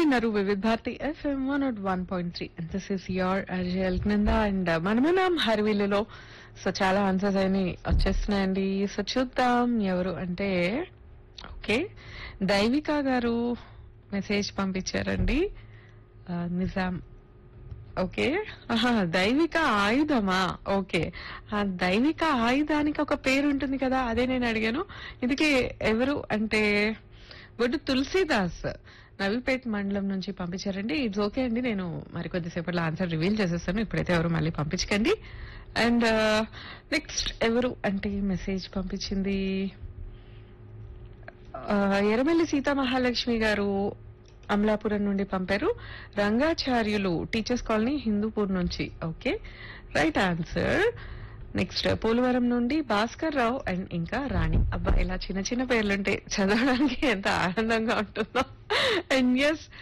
విన్నారు Vividh Bharati FM one nought one point three and this is your అర్జల్ కింద and మనమనం హర్వీలలో సో చాలా ఆన్సర్స్ అయినాయి వచ్చేస్తున్నాయండి సో చూద్దాం ఎవరు అంటే ఓకే దైవిక గారు మెసేజ్ పంపించారండి ఆ, నిజాం ఓకే ఆహా, దైవిక ఆయుధమా ఓకే ఆ దైవిక ఆయుధానికి ఒక పేరు ఉంటుంది కదా అదే నేను అడిగాను ఇందుకే ఎవరు అంటే బొడ్డు తులసీదాస్ నవీపేట్ మండలం నుంచి పంపించారండి ఇట్స్ ఓకే అండి నేను మరి కొద్దిసేపట్లో ఆన్సర్ రివీల్ చేసేస్తాను ఇప్పుడైతే ఎవరు మళ్ళీ పంపించకండి అండ్ నెక్స్ట్ ఎవరు అంటే మెసేజ్ పంపించింది ఆ, ఎర్రమల్లి సీతా మహాలక్ష్మి గారు అమలాపురం నుండి పంపారు రంగాచార్యులు టీచర్స్ కాలనీ హిందూపూర్ నుంచి okay right answer next Polavaram నుండి భాస్కర్ రావు అండ్ ఇంకా రాణి అబ్బా ఇలా చిన్న చిన్న పేర్లుంటే చదవడానికి ఎంత ఆనందంగా ఉంటుందో అండ్ ఎస్